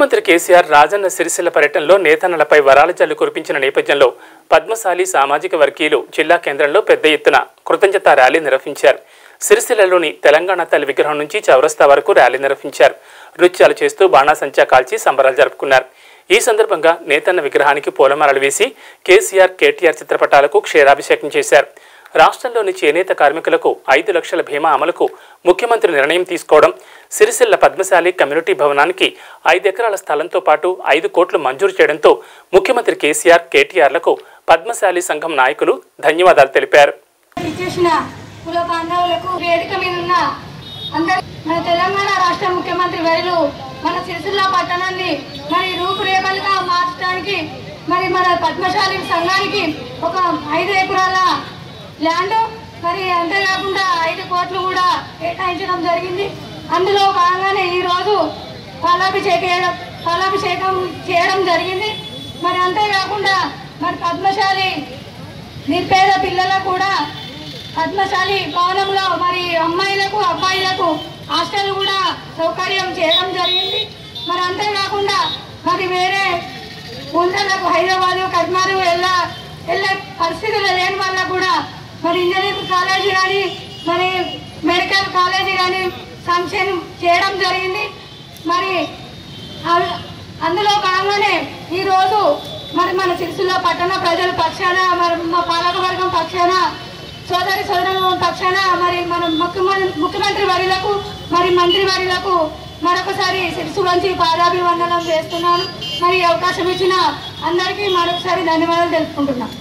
ముఖ్యమంత్రి కేసీఆర్ రాజన్న సిరిసిల్ల పర్యటనలో నేతన్నలపై వరాల జల్లు కురిపించిన నేపథ్యంలో పద్మశాలి సామాజిక వర్గీయులు జిల్లా కేంద్రంలో పెద్ద ఎత్తున కృతజ్ఞత ర్యాలీ నిర్వహించారు సిరిసిల్లలోని తెలంగాణ తల్లి విగ్రహం నుంచి చౌరస్తా వరకు ర్యాలీ నిర్వహించారు నృత్యాలు చేస్తూ బాణాసంచా కాల్చి సంబరాలు జరుపుకున్నారు ఈ సందర్భంగా నేతన్న విగ్రహానికి పూలమాలలు వేసి కేసీఆర్ కేటీఆర్ చిత్రపటాలకు క్షీరాభిషేకం చేశారు రాష్ట్రంలోని చేనేత కార్మికులకు ఐదు లక్షల బీమా అమలుకు ముఖ్యమంత్రి నిర్ణయం తీసుకోవడం సిరిసిల్ల పద్మశాలి కమ్యూనిటీ భవనానికి ఐదు ఎకరాల స్థలంతో పాటు ఐదు కోట్లు మంజూరు చేయడంతో ముఖ్యమంత్రి కేసీఆర్ కేటీఆర్లకు పద్మశాలి సంఘం నాయకులు ధన్యవాదాలు తెలిపారు ఇచ్చేసిన కుల బాంధవులకు వేదిక మీద ఉన్న అందరి మన తెలంగాణ రాష్ట్ర ముఖ్యమంత్రి వర్యులు మన సిరిసిల్ల పట్టణాన్ని మరి రూపురేఖలుగా మార్చడానికి మరి మన పద్మశాలి సంఘానికి ఒక ఐదు ఎకరాల ల్యాండ్ మరి అంతేకాకుండా ఐదు కోట్లు కూడా కేటాయించడం జరిగింది అందులో భాగంగానే ఈరోజు పాలాభిషేకం పాలాభిషేకం చేయడం జరిగింది మరి అంతేకాకుండా మరి పద్మశాలి నిరుపేద పిల్లలకు కూడా పద్మశాలి భవనంలో మరి అమ్మాయిలకు అబ్బాయిలకు హాస్టల్ కూడా సౌకర్యం చేయడం జరిగింది మరి అంతేకాకుండా మరి వేరే ఊళ్ళకు హైదరాబాదు కర్మారు వెళ్ళ వెళ్ళే పరిస్థితులు లేని వాళ్ళకు కూడా మరి ఇంజనీరింగ్ కాలేజీ కానీ మరి మెడికల్ కాలేజీ కానీ సంక్షేమం చేయడం జరిగింది మరి అవి- అందులో భాగంగానే ఈరోజు మరి మన సిరిసిల్ల పట్టణ ప్రజల పక్షాన మరి మా పాలకవర్గం పక్షాన సోదరి సోదరుల పక్షాన మరి మన ముఖ్యమంత్రి ముఖ్యమంత్రి వర్యులకు మరి మంత్రి వర్యులకు మరొకసారి సిరిసు వంచి పాదాభివందనం చేస్తున్నాను మరి ఈ అవకాశం ఇచ్చిన అందరికీ మరొకసారి ధన్యవాదాలు తెలుపుకుంటున్నాను